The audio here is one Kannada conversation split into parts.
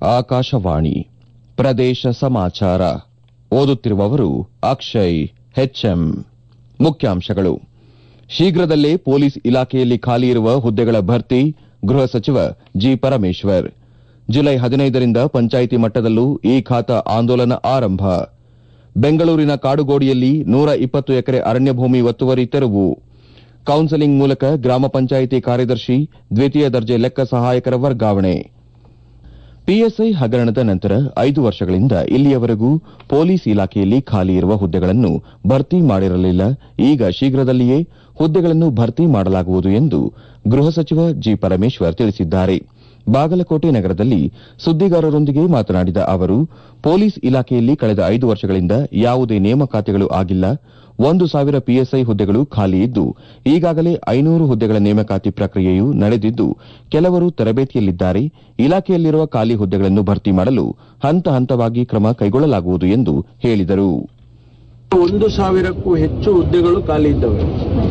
ಆಕಾಶವಾಣಿ ಪ್ರದೇಶ ಸಮಾಚಾರ ಓದುತ್ತಿರುವವರು ಅಕ್ಷಯ್ ಹೆಚ್ಎಂ ಮುಖ್ಯಾಂಶಗಳು ಶೀಘ್ರದಲ್ಲೇ ಪೊಲೀಸ್ ಇಲಾಖೆಯಲ್ಲಿ ಖಾಲಿ ಇರುವ ಹುದ್ದೆಗಳ ಭರ್ತಿ ಗೃಹ ಸಚಿವ ಜಿ ಪರಮೇಶ್ವರ್ ಜುಲೈ ಹದಿನೈದರಿಂದ ಪಂಚಾಯಿತಿ ಮಟ್ಟದಲ್ಲೂ ಈ ಖಾತಾ ಆಂದೋಲನ ಆರಂಭ ಬೆಂಗಳೂರಿನ ಕಾಡುಗೋಡಿಯಲ್ಲಿ ನೂರ ಇಪ್ಪತ್ತು ಎಕರೆ ಅರಣ್ಯ ಭೂಮಿ ಒತ್ತುವರಿ ತೆರವು ಕೌನ್ಸೆಲಿಂಗ್ ಮೂಲಕ ಗ್ರಾಮ ಪಂಚಾಯಿತಿ ಕಾರ್ಯದರ್ಶಿ ದ್ವಿತೀಯ ದರ್ಜೆ ಲೆಕ್ಕ ಸಹಾಯಕರ ವರ್ಗಾವಣೆ ಪಿಎಸ್ಐ ಹಗರಣದ ನಂತರ ಐದು ವರ್ಷಗಳಿಂದ ಇಲ್ಲಿಯವರೆಗೂ ಪೊಲೀಸ್ ಇಲಾಖೆಯಲ್ಲಿ ಖಾಲಿ ಇರುವ ಹುದ್ದೆಗಳನ್ನು ಭರ್ತಿ ಮಾಡಿರಲಿಲ್ಲ ಈಗ ಶೀಘ್ರದಲ್ಲಿಯೇ ಹುದ್ದೆಗಳನ್ನು ಭರ್ತಿ ಮಾಡಲಾಗುವುದು ಎಂದು ಗೃಹ ಸಚಿವ ಜಿ ಪರಮೇಶ್ವರ್ ತಿಳಿಸಿದ್ದಾರೆ ಬಾಗಲಕೋಟೆ ನಗರದಲ್ಲಿ ಸುದ್ದಿಗಾರರೊಂದಿಗೆ ಮಾತನಾಡಿದ ಅವರು ಪೊಲೀಸ್ ಇಲಾಖೆಯಲ್ಲಿ ಕಳೆದ ಐದು ವರ್ಷಗಳಿಂದ ಯಾವುದೇ ನೇಮಕಾತಿಗಳು ಆಗಿಲ್ಲ ಒಂದು ಸಾವಿರ ಪಿಎಸ್ಐ ಹುದ್ದೆಗಳು ಖಾಲಿ ಇದ್ದು ಈಗಾಗಲೇ ಐನೂರು ಹುದ್ದೆಗಳ ನೇಮಕಾತಿ ಪ್ರಕ್ರಿಯೆಯೂ ನಡೆದಿದ್ದು ಕೆಲವರು ತರಬೇತಿಯಲ್ಲಿದ್ದಾರೆ ಇಲಾಖೆಯಲ್ಲಿರುವ ಖಾಲಿ ಹುದ್ದೆಗಳನ್ನು ಭರ್ತಿ ಮಾಡಲು ಹಂತ ಹಂತವಾಗಿ ಕ್ರಮ ಕೈಗೊಳ್ಳಲಾಗುವುದು ಎಂದು ಹೇಳಿದರು ಒಂದು ಸಾವಿರಕ್ಕೂ ಹೆಚ್ಚು ಹುದ್ದೆಗಳು ಖಾಲಿ ಇದ್ದವೆ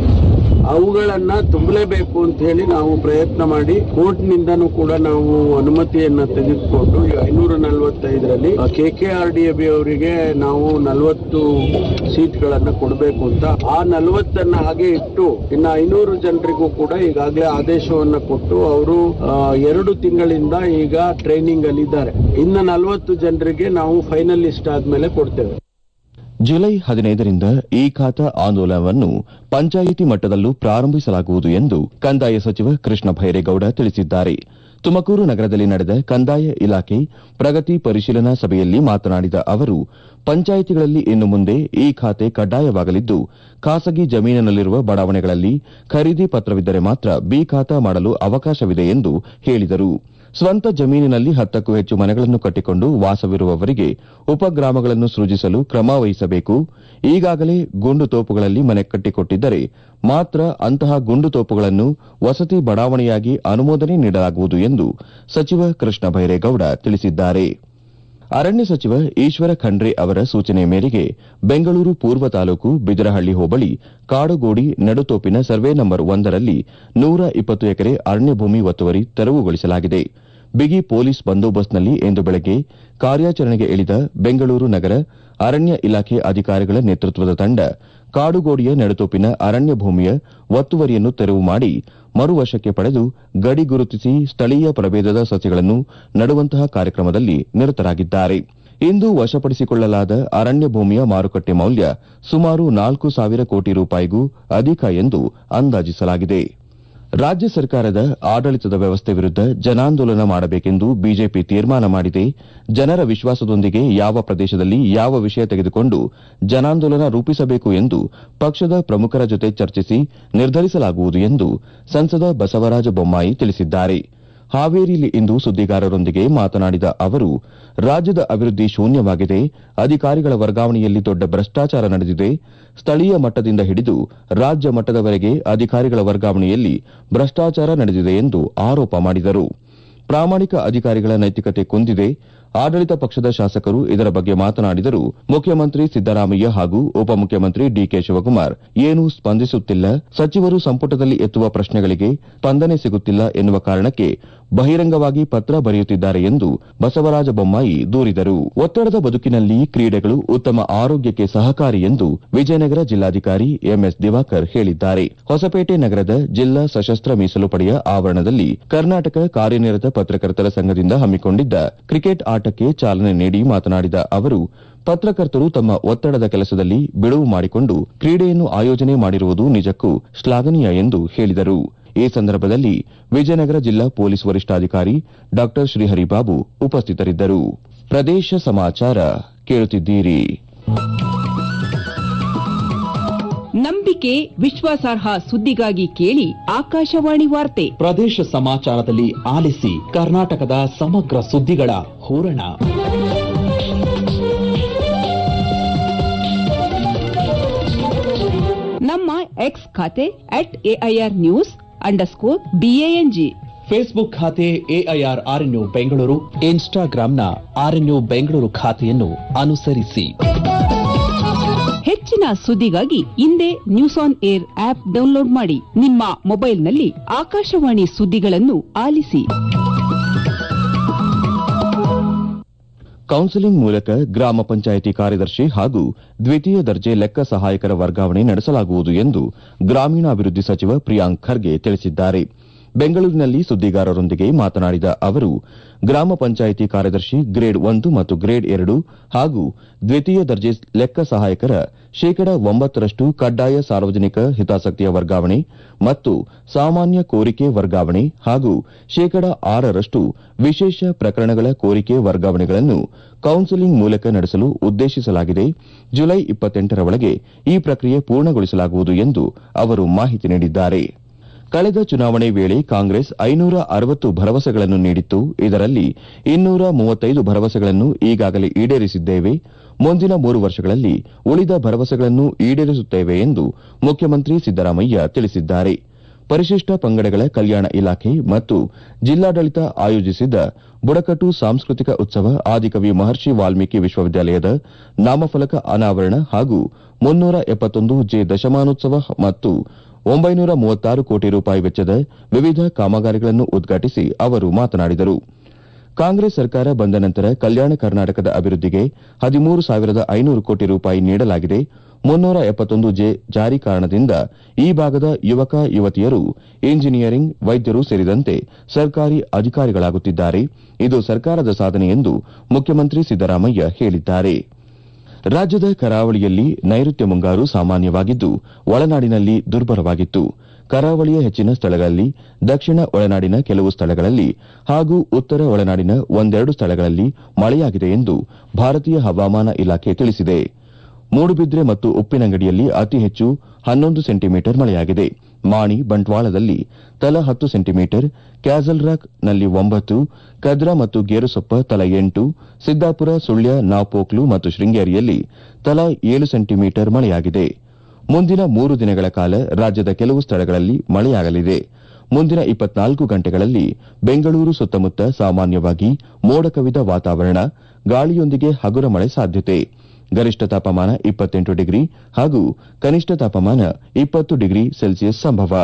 ಅವುಗಳನ್ನ ತುಂಬಲೇಬೇಕು ಅಂತ ಹೇಳಿ ನಾವು ಪ್ರಯತ್ನ ಮಾಡಿ ಕೋರ್ಟ್ನಿಂದನೂ ಕೂಡ ನಾವು ಅನುಮತಿಯನ್ನ ತೆಗೆದುಕೊಂಡು ಈ ಐನೂರ ನಲವತ್ತೈದರಲ್ಲಿ K K R D B ಅವರಿಗೆ ನಾವು ನಲವತ್ತು ಸೀಟ್ಗಳನ್ನ ಕೊಡಬೇಕು ಅಂತ ಆ ನಲವತ್ತನ್ನ ಹಾಗೆ ಇಟ್ಟು ಇನ್ನು ಐನೂರು ಜನರಿಗೂ ಕೂಡ ಈಗಾಗಲೇ ಆದೇಶವನ್ನ ಕೊಟ್ಟು ಅವರು ಎರಡು ತಿಂಗಳಿಂದ ಈಗ ಟ್ರೈನಿಂಗ್ ಅಲ್ಲಿ ಇದ್ದಾರೆ ಇನ್ನು ನಲವತ್ತು ಜನರಿಗೆ ನಾವು ಫೈನಲ್ ಲಿಸ್ಟ್ ಆದ್ಮೇಲೆ ಕೊಡ್ತೇವೆ ಜುಲೈ ಹದಿನೈದರಿಂದ ಈ ಖಾತಾ ಆಂದೋಲನವನ್ನು ಪಂಚಾಯಿತಿ ಮಟ್ಟದಲ್ಲೂ ಪ್ರಾರಂಭಿಸಲಾಗುವುದು ಎಂದು ಕಂದಾಯ ಸಚಿವ ಕೃಷ್ಣ ಭೈರೇಗೌಡ ತಿಳಿಸಿದ್ದಾರೆ ತುಮಕೂರು ನಗರದಲ್ಲಿ ನಡೆದ ಕಂದಾಯ ಇಲಾಖೆ ಪ್ರಗತಿ ಪರಿಶೀಲನಾ ಸಭೆಯಲ್ಲಿ ಮಾತನಾಡಿದ ಅವರು ಪಂಚಾಯಿತಿಗಳಲ್ಲಿ ಇನ್ನು ಮುಂದೆ ಈ ಖಾತೆ ಕಡ್ಡಾಯವಾಗಲಿದ್ದು ಖಾಸಗಿ ಜಮೀನಿನಲ್ಲಿರುವ ಬಡಾವಣೆಗಳಲ್ಲಿ ಖರೀದಿ ಪತ್ರವಿದ್ದರೆ ಮಾತ್ರ ಬಿ ಖಾತಾ ಮಾಡಲು ಅವಕಾಶವಿದೆ ಎಂದು ಹೇಳಿದರು ಸ್ವಂತ ಜಮೀನಿನಲ್ಲಿ ಹತ್ತಕ್ಕೂ ಹೆಚ್ಚು ಮನೆಗಳನ್ನು ಕಟ್ಟಿಕೊಂಡು ವಾಸವಿರುವವರಿಗೆ ಉಪಗ್ರಾಮಗಳನ್ನು ಸೃಜಿಸಲು ಕ್ರಮ ವಹಿಸಬೇಕು ಈಗಾಗಲೇ ಗುಂಡು ತೋಪುಗಳಲ್ಲಿ ಮನೆ ಕಟ್ಟಿಕೊಟ್ಟಿದ್ದರೆ ಮಾತ್ರ ಅಂತಹ ಗುಂಡು ತೋಪುಗಳನ್ನು ವಸತಿ ಬಡಾವಣೆಯಾಗಿ ಅನುಮೋದನೆ ನೀಡಲಾಗುವುದು ಎಂದು ಸಚಿವ ಕೃಷ್ಣ ಬೈರೇಗೌಡ ತಿಳಿಸಿದ್ದಾರೆ ಅರಣ್ಯ ಸಚಿವ ಈಶ್ವರ ಖಂಡ್ರೆ ಅವರ ಸೂಚನೆ ಮೇರೆಗೆ ಬೆಂಗಳೂರು ಪೂರ್ವ ತಾಲೂಕು ಬಿದರಹಳ್ಳಿ ಹೋಬಳಿ ಕಾಡುಗೋಡಿ ನಡುತೋಪಿನ ಸರ್ವೆ ನಂಬರ್ ಒಂದರಲ್ಲಿ ನೂರ ಇಪ್ಪತ್ತು ಎಕರೆ ಅರಣ್ಯ ಭೂಮಿ ಒತ್ತುವರಿ ತೆರವುಗೊಳಿಸಲಾಗಿದೆ ಬಿಗಿ ಪೊಲೀಸ್ ಬಂದೋಬಸ್ತ್ನಲ್ಲಿ ಇಂದು ಬೆಳಗ್ಗೆ ಕಾರ್ಯಾಚರಣೆಗೆ ಇಳಿದ ಬೆಂಗಳೂರು ನಗರ ಅರಣ್ಯ ಇಲಾಖೆ ಅಧಿಕಾರಿಗಳ ನೇತೃತ್ವದ ತಂಡ ಕಾಡುಗೋಡಿಯ ನಡುತೋಪಿನ ಅರಣ್ಯ ಭೂಮಿಯ ಒತ್ತುವರಿಯನ್ನು ತೆರವು ಮಾಡಿ ಮರುವಶಕ್ಕೆ ಪಡೆದು ಗಡಿ ಗುರುತಿಸಿ ಸ್ಥಳೀಯ ಪ್ರಭೇದದ ಸಸಿಗಳನ್ನು ನಡುವಂತಹ ಕಾರ್ಯಕ್ರಮದಲ್ಲಿ ನಿರತರಾಗಿದ್ದಾರೆ ಇಂದು ವಶಪಡಿಸಿಕೊಳ್ಳಲಾದ ಅರಣ್ಯ ಭೂಮಿಯ ಮಾರುಕಟ್ಟೆ ಮೌಲ್ಯ ಸುಮಾರು ನಾಲ್ಕು ಸಾವಿರ ಕೋಟಿ ರೂಪಾಯಿಗೂ ಅಧಿಕ ಎಂದು ಅಂದಾಜಿಸಲಾಗಿದೆ ರಾಜ್ಯ ಸರ್ಕಾರದ ಆಡಳಿತದ ವ್ಯವಸ್ಥೆ ವಿರುದ್ದ ಜನಾಂದೋಲನ ಮಾಡಬೇಕೆಂದು ಬಿಜೆಪಿ ತೀರ್ಮಾನ ಮಾಡಿದೆ ಜನರ ವಿಶ್ವಾಸದೊಂದಿಗೆ ಯಾವ ಪ್ರದೇಶದಲ್ಲಿ ಯಾವ ವಿಷಯ ತೆಗೆದುಕೊಂಡು ಜನಾಂದೋಲನ ರೂಪಿಸಬೇಕು ಎಂದು ಪಕ್ಷದ ಪ್ರಮುಖರ ಜೊತೆ ಚರ್ಚಿಸಿ ನಿರ್ಧರಿಸಲಾಗುವುದು ಎಂದು ಸಂಸದ ಬಸವರಾಜ ಬೊಮ್ಮಾಯಿ ತಿಳಿಸಿದ್ದಾರೆ ಹಾವೇರಿಯಲ್ಲಿ ಇಂದು ಸುದ್ದಿಗಾರರೊಂದಿಗೆ ಮಾತನಾಡಿದ ಅವರು ರಾಜ್ಯದ ಅಭಿವೃದ್ಧಿ ಶೂನ್ಯವಾಗಿದೆ ಅಧಿಕಾರಿಗಳ ವರ್ಗಾವಣೆಯಲ್ಲಿ ದೊಡ್ಡ ಭ್ರಷ್ಟಾಚಾರ ನಡೆದಿದೆ ಸ್ಥಳೀಯ ಮಟ್ಟದಿಂದ ಹಿಡಿದು ರಾಜ್ಯ ಮಟ್ಟದವರೆಗೆ ಅಧಿಕಾರಿಗಳ ವರ್ಗಾವಣೆಯಲ್ಲಿ ಭ್ರಷ್ಟಾಚಾರ ನಡೆದಿದೆ ಎಂದು ಆರೋಪ ಮಾಡಿದರು ಪ್ರಾಮಾಣಿಕ ಅಧಿಕಾರಿಗಳ ನೈತಿಕತೆ ಕುಂದಿದೆ ಆಡಳಿತ ಪಕ್ಷದ ಶಾಸಕರು ಇದರ ಬಗ್ಗೆ ಮಾತನಾಡಿದರೂ ಮುಖ್ಯಮಂತ್ರಿ ಸಿದ್ದರಾಮಯ್ಯ ಹಾಗೂ ಉಪಮುಖ್ಯಮಂತ್ರಿ ಡಿಕೆ ಶಿವಕುಮಾರ್ ಏನೂ ಸ್ಪಂದಿಸುತ್ತಿಲ್ಲ ಸಚಿವರು ಸಂಪುಟದಲ್ಲಿ ಎತ್ತುವ ಪ್ರಶ್ನೆಗಳಿಗೆ ಸ್ಪಂದನೆ ಸಿಗುತ್ತಿಲ್ಲ ಎನ್ನುವ ಕಾರಣಕ್ಕೆ ಬಹಿರಂಗವಾಗಿ ಪತ್ರ ಬರೆಯುತ್ತಿದ್ದಾರೆ ಎಂದು ಬಸವರಾಜ ಬೊಮ್ಮಾಯಿ ದೂರಿದರು ಒತ್ತಡದ ಬದುಕಿನಲ್ಲಿ ಕ್ರೀಡೆಗಳು ಉತ್ತಮ ಆರೋಗ್ಯಕ್ಕೆ ಸಹಕಾರಿ ಎಂದು ವಿಜಯನಗರ ಜಿಲ್ಲಾಧಿಕಾರಿ ಎಂಎಸ್ ದಿವಾಕರ್ ಹೇಳಿದ್ದಾರೆ ಹೊಸಪೇಟೆ ನಗರದ ಜಿಲ್ಲಾ ಸಶಸ್ತ್ರ ಮೀಸಲು ಪಡೆಯ ಆವರಣದಲ್ಲಿ ಕರ್ನಾಟಕ ಕಾರ್ಯನಿರತ ಪತ್ರಕರ್ತರ ಸಂಘದಿಂದ ಹಮ್ಮಿಕೊಂಡಿದ್ದ ಕ್ರಿಕೆಟ್ ಆಟಕ್ಕೆ ಚಾಲನೆ ನೀಡಿ ಮಾತನಾಡಿದ ಅವರು ಪತ್ರಕರ್ತರು ತಮ್ಮ ಒತ್ತಡದ ಕೆಲಸದಲ್ಲಿ ಬಿಡುವು ಮಾಡಿಕೊಂಡು ಕ್ರೀಡೆಯನ್ನು ಆಯೋಜನೆ ಮಾಡಿರುವುದು ನಿಜಕ್ಕೂ ಶ್ಲಾಘನೀಯ ಎಂದು ಹೇಳಿದರು ಈ ಸಂದರ್ಭದಲ್ಲಿ ವಿಜಯನಗರ ಜಿಲ್ಲಾ ಪೊಲೀಸ್ ವರಿಷ್ಠಾಧಿಕಾರಿ ಡಾ ಶ್ರೀಹರಿಬಾಬು ಉಪಸ್ಥಿತರಿದ್ದರು ಪ್ರದೇಶ ಸಮಾಚಾರ ಕೇಳುತ್ತಿದ್ದೀರಿ ನಂಬಿಕೆ ವಿಶ್ವಾಸಾರ್ಹ ಸುದ್ದಿಗಾಗಿ ಕೇಳಿ ಆಕಾಶವಾಣಿ ವಾರ್ತೆ ಪ್ರದೇಶ ಸಮಾಚಾರದಲ್ಲಿ ಆಲಿಸಿ ಕರ್ನಾಟಕದ ಸಮಗ್ರ ಸುದ್ದಿಗಳ ಹೂರಣ ನಮ್ಮ ಎಕ್ಸ್ ಖಾತೆ at AIR news underscore B A N G Facebook ಖಾತೆ ಎಐಆರ್ ಆರ್ಎನ್ಯು ಬೆಂಗಳೂರು ಇನ್ಸ್ಟಾಗ್ರಾಂನ ಆರ್ಎನ್ಯು ಬೆಂಗಳೂರು ಖಾತೆಯನ್ನು ಅನುಸರಿಸಿ ಹೆಚ್ಚಿನ ಸುದ್ದಿಗಾಗಿ ಹಿಂದೆ news on AIR app download ಮಾಡಿ ನಿಮ್ಮ ಮೊಬೈಲ್ನಲ್ಲಿ ಆಕಾಶವಾಣಿ ಸುದ್ದಿಗಳನ್ನು ಆಲಿಸಿ ಕೌನ್ಸೆಲಿಂಗ್ ಮೂಲಕ ಗ್ರಾಮ ಪಂಚಾಯಿತಿ ಕಾರ್ಯದರ್ಶಿ ಹಾಗೂ ದ್ವಿತೀಯ ದರ್ಜೆ ಲೆಕ್ಕ ಸಹಾಯಕರ ವರ್ಗಾವಣೆ ನಡೆಸಲಾಗುವುದು ಎಂದು ಗ್ರಾಮೀಣಾಭಿವೃದ್ಧಿ ಸಚಿವ ಪ್ರಿಯಾಂಕ್ ಖರ್ಗೆ ತಿಳಿಸಿದ್ದಾರೆ ಬೆಂಗಳೂರಿನಲ್ಲಿ ಸುದ್ದಿಗಾರರೊಂದಿಗೆ ಮಾತನಾಡಿದ ಅವರು ಗ್ರಾಮ ಪಂಚಾಯಿತಿ ಕಾರ್ಯದರ್ಶಿ ಗ್ರೇಡ್ ಒಂದು ಮತ್ತು ಗ್ರೇಡ್ ಎರಡು ಹಾಗೂ ದ್ವಿತೀಯ ದರ್ಜೆ ಲೆಕ್ಕ ಸಹಾಯಕರ ಶೇಕಡ ಒಂಬತ್ತರಷ್ಟು ಕಡ್ಡಾಯ ಸಾರ್ವಜನಿಕ ಹಿತಾಸಕ್ತಿಯ ವರ್ಗಾವಣೆ ಮತ್ತು ಸಾಮಾನ್ಯ ಕೋರಿಕೆ ವರ್ಗಾವಣೆ ಹಾಗೂ ಶೇಕಡ ಆರರಷ್ಟು ವಿಶೇಷ ಪ್ರಕರಣಗಳ ಕೋರಿಕೆ ವರ್ಗಾವಣೆಗಳನ್ನು ಕೌನ್ಸೆಲಿಂಗ್ ಮೂಲಕ ನಡೆಸಲು ಉದ್ದೇಶಿಸಲಾಗಿದೆ ಜುಲೈ ಇಪ್ಪತ್ತೆಂಟರ ಒಳಗೆ ಈ ಪ್ರಕ್ರಿಯೆ ಪೂರ್ಣಗೊಳಿಸಲಾಗುವುದು ಎಂದು ಅವರು ಮಾಹಿತಿ ನೀಡಿದ್ದಾರೆ ಕಳೆದ ಚುನಾವಣೆ ವೇಳೆ ಕಾಂಗ್ರೆಸ್ ಐನೂರ ಅರವತ್ತು ಭರವಸೆಗಳನ್ನು ನೀಡಿತ್ತು ಇದರಲ್ಲಿ ಇನ್ನೂರ ಮೂವತ್ತೈದು ಭರವಸೆಗಳನ್ನು ಈಗಾಗಲೇ ಈಡೇರಿಸಿದ್ದೇವೆ ಮುಂದಿನ ಮೂರು ವರ್ಷಗಳಲ್ಲಿ ಉಳಿದ ಭರವಸೆಗಳನ್ನು ಈಡೇರಿಸುತ್ತೇವೆ ಎಂದು ಮುಖ್ಯಮಂತ್ರಿ ಸಿದ್ದರಾಮಯ್ಯ ತಿಳಿಸಿದ್ದಾರೆ ಪರಿಶಿಷ್ಟ ಪಂಗಡಗಳ ಕಲ್ಯಾಣ ಇಲಾಖೆ ಮತ್ತು ಜಿಲ್ಲಾಡಳಿತ ಆಯೋಜಿಸಿದ್ದ ಬುಡಕಟ್ಟು ಸಾಂಸ್ಕೃತಿಕ ಉತ್ಸವ ಆದಿಕವಿ ಮಹರ್ಷಿ ವಾಲ್ಮೀಕಿ ವಿಶ್ವವಿದ್ಯಾಲಯದ ನಾಮಫಲಕ ಅನಾವರಣ ಹಾಗೂ ಮುನ್ನೂರ ಎಪ್ಪತ್ತೊಂದು ಜೆ ದಶಮಾನೋತ್ಸವ ಮತ್ತು ಒಂಬೈನೂರ ಮೂವತ್ತಾರು ಕೋಟಿ ರೂಪಾಯಿ ವೆಚ್ಚದ ವಿವಿಧ ಕಾಮಗಾರಿಗಳನ್ನು ಉದ್ಘಾಟಿಸಿ ಅವರು ಮಾತನಾಡಿದರು ಕಾಂಗ್ರೆಸ್ ಸರ್ಕಾರ ಬಂದ ನಂತರ ಕಲ್ಯಾಣ ಕರ್ನಾಟಕದ ಅಭಿವೃದ್ಧಿಗೆ ಹದಿಮೂರು ಸಾವಿರದ ಐನೂರು ಕೋಟಿ ರೂಪಾಯಿ ನೀಡಲಾಗಿದೆ ಮುನ್ನೂರ ಎಪ್ಪತ್ತೊಂದು ಜೆ ಜಾರಿ ಕಾರಣದಿಂದ ಈ ಭಾಗದ ಯುವಕ ಯುವತಿಯರು ಇಂಜಿನಿಯರಿಂಗ್ ವೈದ್ಯರು ಸೇರಿದಂತೆ ಸರ್ಕಾರಿ ಅಧಿಕಾರಿಗಳಾಗುತ್ತಿದ್ದಾರೆ ಇದು ಸರ್ಕಾರದ ಸಾಧನೆ ಎಂದು ಮುಖ್ಯಮಂತ್ರಿ ಸಿದ್ದರಾಮಯ್ಯ ಹೇಳಿದ್ದಾರೆ ರಾಜ್ಯದ ಕರಾವಳಿಯಲ್ಲಿ ನೈಋತ್ಯ ಮುಂಗಾರು ಸಾಮಾನ್ಯವಾಗಿದ್ದು ಒಳನಾಡಿನಲ್ಲಿ ದುರ್ಬಲವಾಗಿತ್ತು ಕರಾವಳಿಯ ಹೆಚ್ಚಿನ ಸ್ಥಳಗಳಲ್ಲಿ ದಕ್ಷಿಣ ಒಳನಾಡಿನ ಕೆಲವು ಸ್ಥಳಗಳಲ್ಲಿ ಹಾಗೂ ಉತ್ತರ ಒಳನಾಡಿನ ಒಂದೆರಡು ಸ್ಥಳಗಳಲ್ಲಿ ಮಳೆಯಾಗಿದೆ ಎಂದು ಭಾರತೀಯ ಹವಾಮಾನ ಇಲಾಖೆ ತಿಳಿಸಿದೆ ಮೂಡುಬಿದ್ರೆ ಮತ್ತು ಉಪ್ಪಿನಂಗಡಿಯಲ್ಲಿ ಅತಿ ಹೆಚ್ಚು ಹನ್ನೊಂದು ಸೆಂಟಿಮೀಟರ್ ಮಳೆಯಾಗಿದೆ ಮಾಣಿ ಬಂಟ್ವಾಳದಲ್ಲಿ ತಲಾ ಹತ್ತು ಸೆಂಟಿಮೀಟರ್ ಕ್ಯಾಸಲ್ರಾಕ್ ನಲ್ಲಿ ಒಂಬತ್ತು ಕದ್ರಾ ಮತ್ತು ಗೇರುಸೊಪ್ಪ ತಲಾ ಎಂಟು ಸಿದ್ದಾಪುರ ಸುಳ್ಯ ನಾಪೋಕ್ಲು ಮತ್ತು ಶೃಂಗೇರಿಯಲ್ಲಿ ತಲಾ ಏಳು ಸೆಂಟಿಮೀಟರ್ ಮಳೆಯಾಗಿದೆ ಮುಂದಿನ ಮೂರು ದಿನಗಳ ಕಾಲ ರಾಜ್ಯದ ಕೆಲವು ಸ್ಥಳಗಳಲ್ಲಿ ಮಳೆಯಾಗಲಿದೆ ಮುಂದಿನ ಇಪ್ಪತ್ನಾಲ್ಕು ಗಂಟೆಗಳಲ್ಲಿ ಬೆಂಗಳೂರು ಸುತ್ತಮುತ್ತ ಸಾಮಾನ್ಯವಾಗಿ ಮೋಡ ಕವಿದ ವಾತಾವರಣ ಗಾಳಿಯೊಂದಿಗೆ ಹಗುರ ಮಳೆ ಸಾಧ್ಯತೆ ಗರಿಷ್ಠ ತಾಪಮಾನ ಇಪ್ಪತ್ತೆಂಟು ಡಿಗ್ರಿ ಹಾಗೂ ಕನಿಷ್ಠ ತಾಪಮಾನ ಇಪ್ಪತ್ತು ಡಿಗ್ರಿ ಸೆಲ್ಸಿಯಸ್ ಸಂಭವ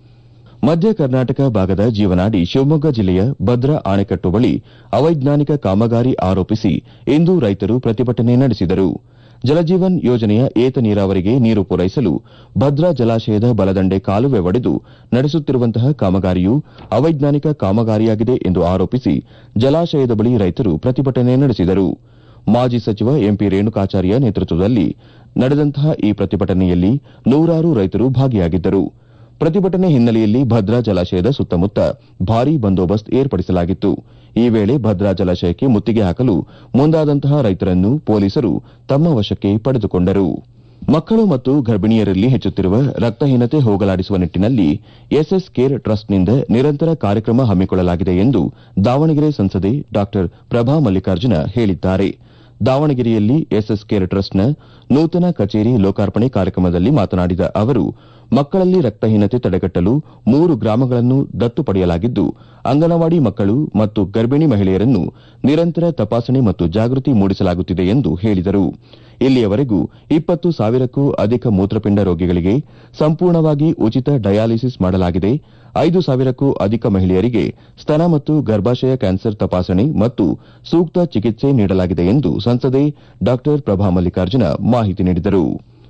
ಮಧ್ಯ ಕರ್ನಾಟಕ ಭಾಗದ ಜೀವನಾಡಿ ಶಿವಮೊಗ್ಗ ಜಿಲ್ಲೆಯ ಭದ್ರಾ ಅಣೆಕಟ್ಟು ಬಳಿ ಅವೈಜ್ಞಾನಿಕ ಕಾಮಗಾರಿ ಆರೋಪಿಸಿ ಇಂದು ರೈತರು ಪ್ರತಿಭಟನೆ ನಡೆಸಿದರು ಜಲಜೀವನ್ ಯೋಜನೆಯ ಏತ ನೀರಾವರಿಗೆ ನೀರು ಪೂರೈಸಲು ಭದ್ರಾ ಜಲಾಶಯದ ಬಲದಂಡೆ ಕಾಲುವೆ ಒಡೆದು ನಡೆಸುತ್ತಿರುವಂತಹ ಕಾಮಗಾರಿಯು ಅವೈಜ್ಞಾನಿಕ ಕಾಮಗಾರಿಯಾಗಿದೆ ಎಂದು ಆರೋಪಿಸಿ ಜಲಾಶಯದ ಬಳಿ ರೈತರು ಪ್ರತಿಭಟನೆ ನಡೆಸಿದರು ಮಾಜಿ ಸಚಿವ ಎಂಪಿ ರೇಣುಕಾಚಾರ್ಯ ನೇತೃತ್ವದಲ್ಲಿ ನಡೆದಂತಹ ಈ ಪ್ರತಿಭಟನೆಯಲ್ಲಿ ನೂರಾರು ರೈತರು ಭಾಗಿಯಾಗಿದ್ದರು ಪ್ರತಿಭಟನೆ ಹಿನ್ನೆಲೆಯಲ್ಲಿ ಭದ್ರಾ ಜಲಾಶಯದ ಸುತ್ತಮುತ್ತ ಭಾರೀ ಬಂದೋಬಸ್ತ್ ಏರ್ಪಡಿಸಲಾಗಿತ್ತು ಈ ವೇಳೆ ಭದ್ರಾ ಜಲಾಶಯಕ್ಕೆ ಮುತ್ತಿಗೆ ಹಾಕಲು ಮುಂದಾದಂತಹ ರೈತರನ್ನು ಪೊಲೀಸರು ತಮ್ಮ ವಶಕ್ಕೆ ಪಡೆದುಕೊಂಡರು ಮಕ್ಕಳು ಮತ್ತು ಗರ್ಭಿಣಿಯರಲ್ಲಿ ಹೆಚ್ಚುತ್ತಿರುವ ರಕ್ತಹೀನತೆ ಹೋಗಲಾಡಿಸುವ ನಿಟ್ಟಿನಲ್ಲಿ ಎಸ್ಎಸ್ ಕೇರ್ ಟ್ರಸ್ಟ್ನಿಂದ ನಿರಂತರ ಕಾರ್ಯಕ್ರಮ ಹಮ್ಮಿಕೊಳ್ಳಲಾಗಿದೆ ಎಂದು ದಾವಣಗೆರೆ ಸಂಸದೆ ಡಾ ಪ್ರಭಾ ಮಲ್ಲಿಕಾರ್ಜುನ ಹೇಳಿದ್ದಾರೆ ದಾವಣಗೆರೆಯಲ್ಲಿ ಎಸ್ಎಸ್ ಕೇರ್ ಟ್ರಸ್ಟ್ನ ನೂತನ ಕಚೇರಿ ಲೋಕಾರ್ಪಣೆ ಕಾರ್ಯಕ್ರಮದಲ್ಲಿ ಮಾತನಾಡಿದ ಅವರು ಮಕ್ಕಳಲ್ಲಿ ರಕ್ತಹೀನತೆ ತಡೆಗಟ್ಟಲು ಮೂರು ಗ್ರಾಮಗಳನ್ನು ದತ್ತು ಪಡೆಯಲಾಗಿದ್ದು ಅಂಗನವಾಡಿ ಮಕ್ಕಳು ಮತ್ತು ಗರ್ಭಿಣಿ ಮಹಿಳೆಯರನ್ನು ನಿರಂತರ ತಪಾಸಣೆ ಮತ್ತು ಜಾಗೃತಿ ಮೂಡಿಸಲಾಗುತ್ತಿದೆ ಎಂದು ಹೇಳಿದರು ಇಲ್ಲಿಯವರೆಗೂ ಇಪ್ಪತ್ತು ಸಾವಿರಕ್ಕೂ ಅಧಿಕ ಮೂತ್ರಪಿಂಡ ರೋಗಿಗಳಿಗೆ ಸಂಪೂರ್ಣವಾಗಿ ಉಚಿತ ಡಯಾಲಿಸಿಸ್ ಮಾಡಲಾಗಿದೆ ಐದು ಸಾವಿರಕ್ಕೂ ಅಧಿಕ ಮಹಿಳೆಯರಿಗೆ ಸ್ತನ ಮತ್ತು ಗರ್ಭಾಶಯ ಕ್ಯಾನ್ಸರ್ ತಪಾಸಣೆ ಮತ್ತು ಸೂಕ್ತ ಚಿಕಿತ್ಸೆ ನೀಡಲಾಗಿದೆ ಎಂದು ಸಂಸದೆ ಡಾ ಪ್ರಭಾ ಮಲ್ಲಿಕಾರ್ಜುನ ಮಾಹಿತಿ ನೀಡಿದರು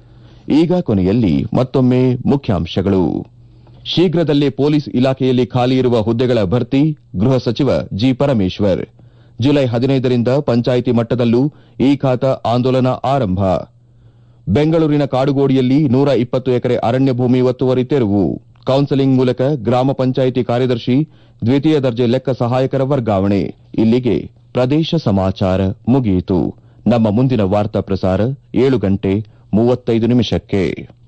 ಈಗ ಕೊನೆಯಲ್ಲಿ ಮತ್ತೊಮ್ಮೆ ಮುಖ್ಯಾಂಶಗಳು ಶೀಘ್ರದಲ್ಲೇ ಪೊಲೀಸ್ ಇಲಾಖೆಯಲ್ಲಿ ಖಾಲಿ ಇರುವ ಹುದ್ದೆಗಳ ಭರ್ತಿ ಗೃಹ ಸಚಿವ ಜಿ ಪರಮೇಶ್ವರ್ ಜುಲೈ ಹದಿನೈದರಿಂದ ಪಂಚಾಯಿತಿ ಮಟ್ಟದಲ್ಲೂ ಈ ಖಾತಾ ಆಂದೋಲನ ಆರಂಭ ಬೆಂಗಳೂರಿನ ಕಾಡುಗೋಡಿಯಲ್ಲಿ ನೂರ ಇಪ್ಪತ್ತು ಎಕರೆ ಅರಣ್ಯ ಭೂಮಿ ಒತ್ತುವರಿ ತೆರವು ಕೌನ್ಸೆಲಿಂಗ್ ಮೂಲಕ ಗ್ರಾಮ ಪಂಚಾಯಿತಿ ಕಾರ್ಯದರ್ಶಿ ದ್ವಿತೀಯ ದರ್ಜೆ ಲೆಕ್ಕ ಸಹಾಯಕರ ವರ್ಗಾವಣೆ ಇಲ್ಲಿಗೆ ಪ್ರದೇಶ ಸಮಾಚಾರ ಮುಗಿಯಿತು ನಮ್ಮ ಮುಂದಿನ ವಾರ್ತಾ ಪ್ರಸಾರ ಏಳು ಗಂಟೆ ಮೂವತ್ತೈದು ನಿಮಿಷಕ್ಕೆ